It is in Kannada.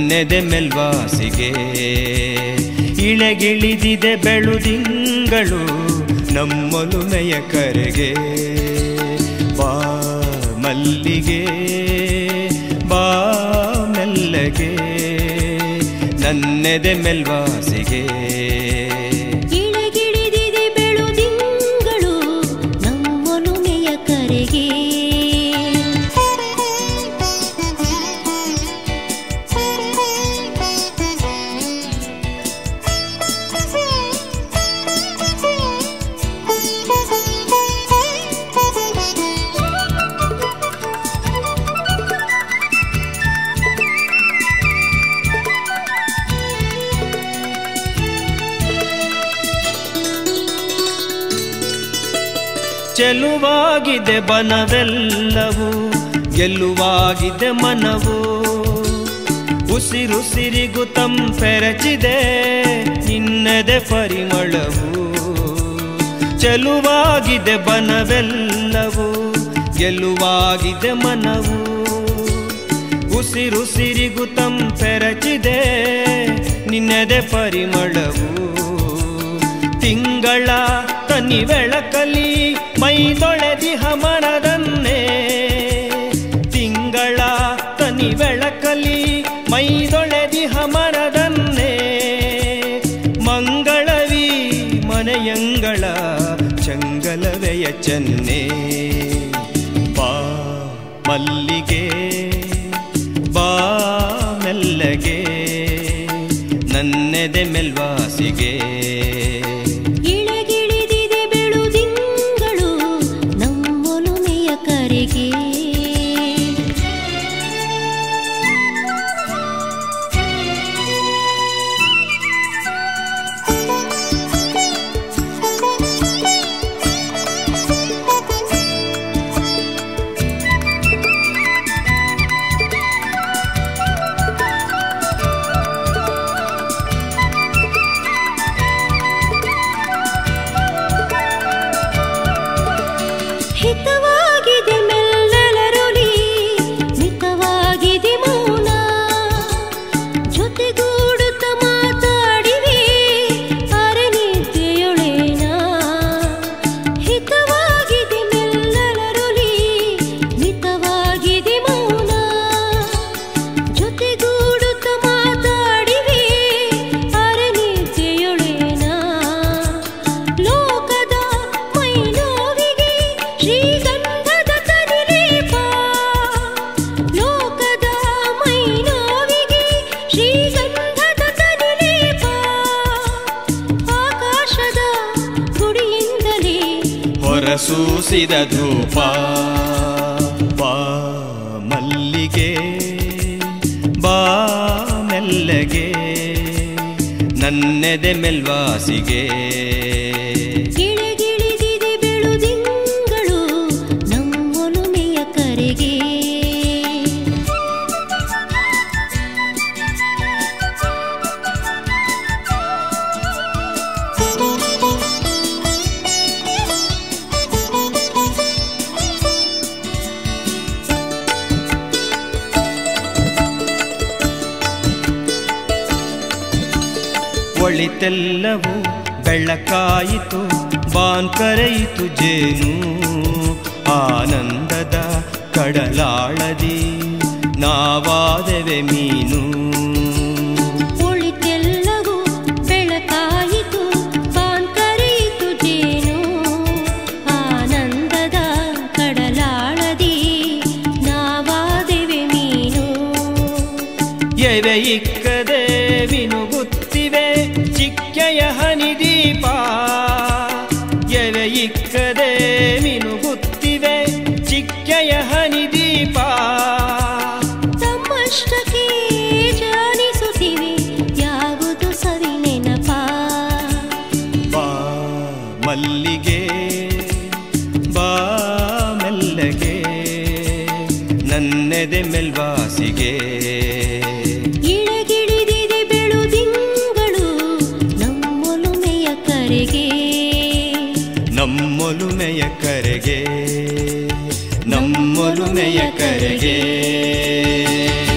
ನನ್ನೆದೆ ಮೆಲ್ವಾಸಿಗೆ ಇಳೆಗಿಳಿದಿದೆ ಬೆಳುದಿಂಗಳು ನಮ್ಮೊಲುಮೆಯ ಕರೆಗೆ ಬಾ ಮಲ್ಲಿಗೆ ಬಾ ಮೆಲ್ಲಗೆ ನನ್ನೆದೆ ಮೆಲ್ವಾಸಿಗೆ ಇಳಗಿಳಿದಿದೆ ಬೆಳುದಿಂಗಳು ನಮ್ಮೊಲುಮೆಯ ಕರೆಗೆ ಚೆಲುವಾಗಿದೆ ಬನವೆಲ್ಲವೂ ಗೆಲ್ಲುವಾಗಿದೆ ಮನವು ಉಸಿರುಸಿರಿಗು ತಂಪೆರಚಿದೆ ನಿನ್ನದೆ ಪರಿಮಳವು ಚೆಲುವಾಗಿದೆ ಬನವೆಲ್ಲವೂ ಗೆಲ್ಲುವಾಗಿದೆ ಮನವು ಉಸಿರುಸಿರಿಗು ತಂಪೆರಚಿದೆ ನಿನ್ನದೆ ಪರಿಮಳವು ತಿಂಗಳ ತನಿ ಬೆಳಕಲಿ ಮೈದೊಳೆದಿಹ ಮನದನ್ನೇ ತಿಂಗಳ ತನಿ ಬೆಳಕಲಿ ಮೈದೊಳೆದಿಹ ಮನದನ್ನೇ ಮಂಗಳವಿ ಮನೆಯಂಗಳ ಚಂಗಲವೆಯ ಚೆನ್ನೆ ಬಾ ಮಲ್ಲಿಗೆ ಬಾ ಮೆಲ್ಲಗೆ ನನ್ನೆದೆ ಮೆಲ್ವಾಸಿಗೆ ಇಳಗಿಳಿದಿದೆ ಬೆಳುದಿಂಗಳು ನಮ್ಮೊಲುಮೆಯ ಕರೆಗೆ ಹಿತವಾಗಿದೆ ಮೆಲ್ಲಲರುಳಿ ಮಿತವಾಗಿದೆ ಮೌನ ಜೊತೆಗೂಡುತ್ತ ಮಾತಾಡಿವೆ ಅರನಿದ್ದೆಯೊಳೇನ ಹಿತವಾಗಿದೆ ಮೆಲ್ಲಲರುಳಿ ಮಿತವಾಗಿದೆ ಮೌನ ಜೊತೆಗೂಡುತ್ತ ಮಾತಾಡಿವೆ ಅರನಿದ್ದೆಯೊಳೇನ ಲೋಕದ ಮೈನೋವಿಗೆ ಶ್ರೀಗಂಧದ ತನಿಲೇಪ ಲೋಕದ ಮೈನೋವಿಗೆ ಶ್ರೀಗಂಧದ ತನಿಲೇಪ ಆಕಾಶದ ಗುಡಿಯಿಂದಲೇ ಹೊರಸೂಸಿದ ಧೂಪ ಬಾ ಮಲ್ಲಿಗೆ ಬಾ ಮೆಲ್ಲಗೆ ನನ್ನೆದೆ ಮೆಲ್ವಾಸಿಗೆ ಗಿಳಿಗಿಳಿದಿದೆ ಬೆಳುದಿಂಗಳು ನಮ್ಮೊಲುಮೆಯ ಕರೆಗೆ ಒಳಿತೆಲ್ಲವೂ ಬೆಳಕಾಯಿತು ಬಾನ್ ಕರೆಯಿತು ಜೇನು ಆನಂದದ ಕಡಲಾಳದಿ ನಾವಾದೆವೆ ಮೀನು ಉಳಿತೆಲ್ಲವೂ ಬೆಳಕಾಯಿತು ಪಾನ್ ಕರೆಯಿತು ಜೇನು ಆನಂದದ ಕಡಲಾಳದಿ ನಾವಾದೆವೆ ಮೀನು ಎವೆ ಇಕ್ಕದೆ ವಿನುಗುತ್ತಿವೆ ಚಿಕ್ಕೆಯ ಹನಿದೀಪ ಎವೆ ಇಕ್ಕದೆ ಮಿನುಗುತ್ತಿವೆ ಚಿಕ್ಕೆಯ ಹನಿದೀಪ ತಮ್ಮಷ್ಟಕ್ಕೆ ಜಾನಿಸುತ್ತಿವೆ ಯಾವುದು ಸವಿ ನೆನಪ ಬಾ ಮಲ್ಲಿಗೆ ಬಾ ಮೆಲ್ಲಗೆ ನನ್ನೆದೆ ಮೆಲ್ವಾಸಿಗೆ ಇಳಗಿಳಿದಿದೆ ಬೆಳುದಿಂಗಳು ನಮ್ಮೊಲುಮೆಯ ಕರೆಗೆ ನಮ್ಮೊಲುಮೆಯ ಕರೆಗೆ ನಮ್ಮೊಲುಮೆಯ ಕರೆಗೆ